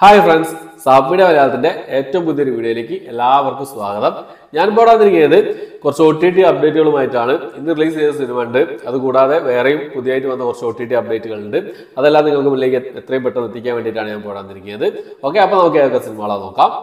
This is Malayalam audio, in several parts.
ഹായ് ഫ്രണ്ട്സ് സാപ്പിയുടെ മലയാളത്തിന്റെ ഏറ്റവും പുതിയൊരു വീഡിയോയിലേക്ക് എല്ലാവർക്കും സ്വാഗതം ഞാൻ ഇപ്പോൾ വന്നിരിക്കുന്നത് കുറച്ച് ഒ ടി ടി അപ്ഡേറ്റുകളുമായിട്ടാണ് ഇന്ന് റിലീസ് ചെയ്ത സിനിമ ഉണ്ട് അതുകൂടാതെ വേറെയും പുതിയതായിട്ട് വന്ന കുറച്ച് ഒ ടി ടി അപ്ഡേറ്റുകളുണ്ട് അതെല്ലാം നിങ്ങൾക്ക് മുന്നിലേക്ക് എത്രയും പെട്ടെന്ന് എത്തിക്കാൻ വേണ്ടിയിട്ടാണ് ഞാൻ ഇപ്പോൾ വന്നിരിക്കുന്നത് ഓക്കെ അപ്പോൾ നമുക്ക് ഏതൊക്കെ സിനിമകളെ നോക്കാം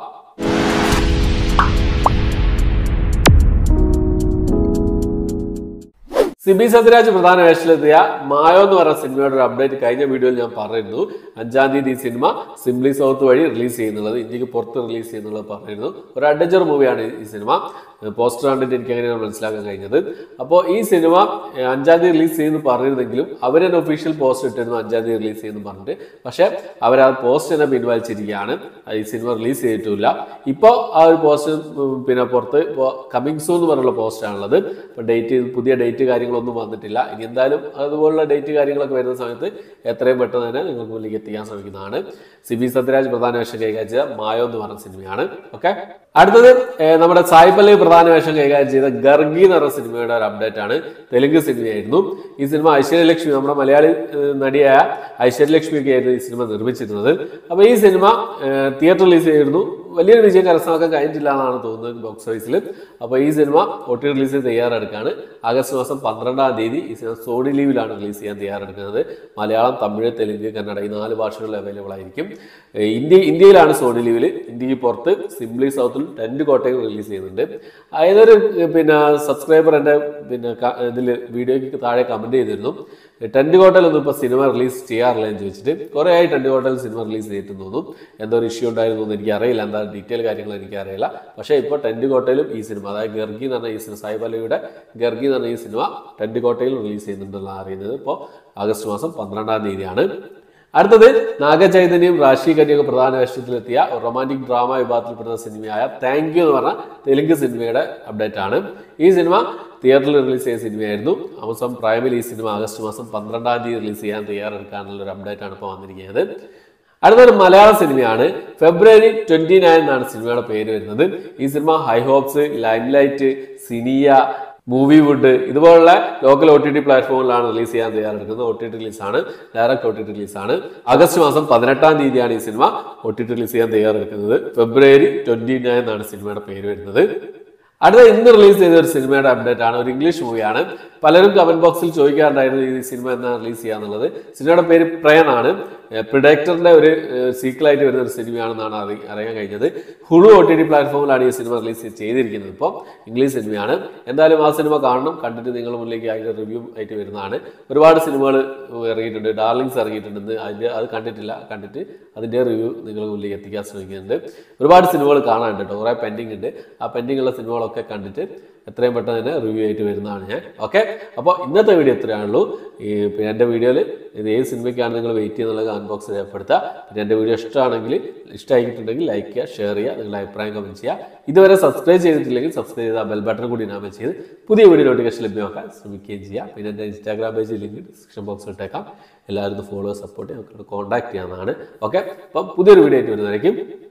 സിബി സത്യരാജ് പ്രധാന വേഷത്തിലെത്തിയ മായോ എന്ന് പറയുന്ന സിനിമയുടെ ഒരു അപ്ഡേറ്റ് കഴിഞ്ഞ വീഡിയോയിൽ ഞാൻ പറഞ്ഞിരുന്നു അഞ്ചാം തീയതി ഈ സിനിമ സിംപ്ലി സൗത്ത് വഴി റിലീസ് ചെയ്യുന്നുള്ളത് ഇന്ത്യക്ക് പുറത്ത് റിലീസ് ചെയ്യുന്നുള്ളത് പറഞ്ഞിരുന്നു ഒരു അഡ്വഞ്ചർ മൂവിയാണ് ഈ സിനിമ പോസ്റ്റർ കണ്ടിട്ട് എനിക്ക് അങ്ങനെയാണ് മനസ്സിലാക്കാൻ കഴിഞ്ഞത് അപ്പോൾ ഈ സിനിമ ഏഹ്, അഞ്ചാം തീയതി റിലീസ് ചെയ്യുന്നു പറഞ്ഞിരുന്നെങ്കിലും അവർ തന്നെ ഒഫീഷ്യൽ പോസ്റ്റ് ഇട്ടിരുന്നു അഞ്ചാം തീയതി റിലീസ് ചെയ്യുന്നു പറഞ്ഞിട്ട് പക്ഷേ അവർ ആ പോസ്റ്റ് തന്നെ പിൻവലിച്ചിരിക്കുകയാണ് ഈ സിനിമ റിലീസ് ചെയ്തിട്ടില്ല ഇപ്പോൾ ആ ഒരു പോസ്റ്റ് പിന്നെ പുറത്ത് ഇപ്പോൾ കമ്മിങ് സൂൺ എന്ന് പറഞ്ഞുള്ള പോസ്റ്റാണുള്ളത് ഇപ്പോൾ ഡേറ്റ് പുതിയ ഡേറ്റ് കാര്യങ്ങളൊന്നും വന്നിട്ടില്ല ഇനി എന്തായാലും അതുപോലുള്ള ഡേറ്റ് കാര്യങ്ങളൊക്കെ വരുന്ന സമയത്ത് എത്രയും പെട്ടെന്ന് തന്നെ നിങ്ങൾക്ക് മുന്നിലേക്ക് എത്തിക്കാൻ ശ്രമിക്കുന്നതാണ് സിബി സത്യരാജ് പ്രധാന വേഷം കൈകാര്യം ചെയ്ത മായോ എന്ന് പറഞ്ഞ സിനിമയാണ് ഓക്കെ അടുത്തത് ഏർ, നമ്മുടെ സായി പല്ലവി പ്രധാന വേഷം കൈകാര്യം ചെയ്ത ഗർഗി എന്ന് പറഞ്ഞ സിനിമയുടെ ഒരു അപ്ഡേറ്റ് ആണ് തെലുങ്ക് സിനിമയായിരുന്നു ഈ സിനിമ ഐശ്വര്യലക്ഷ്മി നമ്മുടെ മലയാളി ഏർ, നടിയായ ഐശ്വര്യലക്ഷ്മിയൊക്കെ ആയിരുന്നു ഈ സിനിമ നിർമ്മിച്ചിരുന്നത് അപ്പോൾ ഈ സിനിമ തിയേറ്റർ റിലീസ് ചെയ്തിരുന്നു വലിയൊരു വിജയം കരസ്ഥമാക്കാൻ കഴിഞ്ഞിട്ടില്ല എന്നാണ് തോന്നുന്നത് ബോക്സ് ഓഫീസിൽ അപ്പോൾ ഈ സിനിമ ഒ ടി റിലീസ് തയ്യാറെടുക്കുകയാണ് ആഗസ്റ്റ് മാസം പന്ത്രണ്ടാം തീയതി ഈ സിനിമ സോണി ലീവിലാണ് റിലീസ് ചെയ്യാൻ തയ്യാറെടുക്കുന്നത് മലയാളം തമിഴ് തെലുങ്ക് കന്നഡ ഈ നാല് ഭാഷകളിൽ അവൈലബിൾ ആയിരിക്കും ഏഹ് ഇന്ത്യ ഇന്ത്യയിലാണ് സോണി ലീവിൽ ഇന്ത്യക്ക് പുറത്ത് സിംപ്ലി സൗത്തിൽ ടെൻറ്റ് കോട്ടയം റിലീസ് ചെയ്യുന്നുണ്ട് ഏതൊരു ഏഹ് പിന്നെ സബ്സ്ക്രൈബർ എൻ്റെ പിന്നെ ഇതിൽ വീഡിയോയ്ക്ക് താഴെ കമൻറ്റ് ചെയ്തിരുന്നു ടെൻറ്റ് കോട്ടയിലൊന്നും ഇപ്പോൾ സിനിമ റിലീസ് ചെയ്യാറില്ല എന്ന് ചോദിച്ചിട്ട് കുറേ ആയി ടെൻറ്റ് കോട്ടയിൽ സിനിമ റിലീസ് ചെയ്തിട്ടെന്ന് തോന്നുന്നു എന്തോ ഒരു ഇഷ്യൂ ഉണ്ടായിരുന്നു എന്ന് എനിക്ക് അറിയില്ല എന്താ ഡീറ്റെയിൽ കാര്യങ്ങൾ എനിക്ക് അറിയില്ല പക്ഷേ ഇപ്പോൾ ടെൻറ്റ് കോട്ടയിലും ഈ സിനിമ അതായത് ഗർഗി എന്ന് പറഞ്ഞ ഈ സിനിമ സായി പല്ലവിയുടെ ഗർഗി എന്ന് പറഞ്ഞ ഈ സിനിമ ടെൻറ്റ് കോട്ടയിൽ റിലീസ് ചെയ്യുന്നുണ്ടെന്നാണ് അറിയുന്നത് ഇപ്പോൾ ആഗസ്റ്റ് മാസം പന്ത്രണ്ടാം തീയതിയാണ് അടുത്തത് നാഗചൈതന്യം റാഷി കന്യൊക്കെ പ്രധാന വേഷത്തിലെത്തിയ റൊമാൻറ്റിക് ഡ്രാമ വിഭാഗത്തിൽപ്പെടുന്ന സിനിമയായ താങ്ക് യു എന്ന് പറഞ്ഞ തെലുങ്ക് സിനിമയുടെ അപ്ഡേറ്റ് ആണ് ഈ സിനിമ തിയേറ്ററിൽ റിലീസ് ചെയ്ത സിനിമയായിരുന്നു ആമസോൺ പ്രൈമിൽ ഈ സിനിമ ആഗസ്റ്റ് മാസം പന്ത്രണ്ടാം തീയതി റിലീസ് ചെയ്യാൻ തയ്യാറെടുക്കാനുള്ള ഒരു അപ്ഡേറ്റ് ആണ് ഇപ്പോൾ വന്നിരിക്കുന്നത് അടുത്തൊരു മലയാള സിനിമയാണ് ഫെബ്രുവരി ട്വന്റി നയൻ എന്നാണ് സിനിമയുടെ പേര് വരുന്നത് ഈ സിനിമ ഹൈ ഹോപ്സ് ലൈംലൈറ്റ് സിനിയ മൂവി വുഡ് ഇതുപോലുള്ള ലോക്കൽ ഒ ടി ടി പ്ലാറ്റ്ഫോമിലാണ് റിലീസ് ചെയ്യാൻ തയ്യാറെടുക്കുന്നത് ഒ ടി ടി റിലീസാണ് ഡയറക്റ്റ് ഒ ടി ടി റിലീസാണ് ആഗസ്റ്റ് മാസം പതിനെട്ടാം തീയതിയാണ് ഈ cinema O T T release ചെയ്യാൻ തയ്യാറെടുക്കുന്നത് ഫെബ്രുവരി ട്വന്റി നയൻ എന്നാണ് സിനിമയുടെ പേര് വരുന്നത് അടുത്ത ഇന്ന് റിലീസ് ചെയ്ത ഒരു സിനിമയുടെ അപ്ഡേറ്റ് ആണ് ഒരു ഇംഗ്ലീഷ് മൂവിയാണ് പലരും കമന്റ് ബോക്സിൽ ചോദിക്കാറുണ്ടായിരുന്നു ഈ സിനിമ എന്നാണ് റിലീസ് ചെയ്യാന്നുള്ളത് സിനിമയുടെ പേര് പ്രയൻ ആണ് പ്രിഡക്ടറിന്റെ ഒരു സീക്വലായിട്ട് വരുന്ന ഒരു സിനിമയാണെന്നാണ് അറി അറിയാൻ കഴിഞ്ഞത് ഹുളു ഒ ടി ടി പ്ലാറ്റ്ഫോമിലാണ് ഈ സിനിമ റിലീസ് ചെയ്തിരിക്കുന്നത് ഇപ്പോൾ ഇംഗ്ലീഷ് സിനിമയാണ് എന്തായാലും ആ സിനിമ കാണണം കണ്ടിട്ട് നിങ്ങൾ മുന്നിലേക്ക് അതിന്റെ റിവ്യൂ ആയിട്ട് വരുന്നതാണ് ഒരുപാട് സിനിമകൾ ഇറങ്ങിയിട്ടുണ്ട് ഡാർലിങ്സ് ഇറങ്ങിയിട്ടുണ്ട് അതിന്റെ അത് കണ്ടിട്ടില്ല കണ്ടിട്ട് അതിന്റെ റിവ്യൂ നിങ്ങൾ മുന്നിലേക്ക് എത്തിക്കാൻ ശ്രമിക്കുന്നുണ്ട് ഒരുപാട് സിനിമകൾ കാണാനുണ്ട് കേട്ടോ കുറേ പെൻഡിങ് ഉണ്ട് ആ പെൻഡിങ് ഉള്ള സിനിമകളൊക്കെ കണ്ടിട്ട് എത്രയും പെട്ടെന്ന് തന്നെ റിവ്യൂ ആയിട്ട് വരുന്നതാണ് ഞാൻ ഓക്കെ അപ്പോൾ ഇന്നത്തെ വീഡിയോ ഇത്രയാണുള്ളൂ ഈ പിന്നെ എൻ്റെ വീഡിയോയിൽ ഇത് ഏത് സിനിമയ്ക്കാണ് നിങ്ങൾ വെയിറ്റ് ചെയ്യുന്നുള്ള കമന്റ് ബോക്സിൽ രേഖപ്പെടുത്തുക പിന്നെ എൻ്റെ വീഡിയോ ഇഷ്ടമാണെങ്കിൽ ഇഷ്ടമായിട്ടുണ്ടെങ്കിൽ ലൈക്ക് ചെയ്യുക ഷെയർ ചെയ്യുക നിങ്ങളുടെ അഭിപ്രായം കമൻറ്റ് ചെയ്യുക ഇതുവരെ സബ്സ്ക്രൈബ് ചെയ്തിട്ടില്ലെങ്കിൽ സബ്സ്ക്രൈബ് ചെയ്ത ബെൽ ബട്ടൺ കൂടി നാമം ചെയ്ത് പുതിയ വീഡിയോ നോട്ടിഫിക്കേഷൻ ലഭ്യമാക്കാൻ ശ്രമിക്കുകയും ചെയ്യുക പിന്നെ എൻ്റെ ഇൻസ്റ്റാഗ്രാം പേജ് ലിങ്ക് ഡിസ്ക്രിപ്ഷൻ ബോക്സിൽ ഇട്ടേക്കാം എല്ലാവരും ഫോളോ സപ്പോർട്ട് നമുക്ക് കോൺടാക്ട് ചെയ്യാവുന്നതാണ് ഓക്കെ അപ്പം പുതിയൊരു വീഡിയോ ആയിട്ട് വരുന്നതായിരിക്കും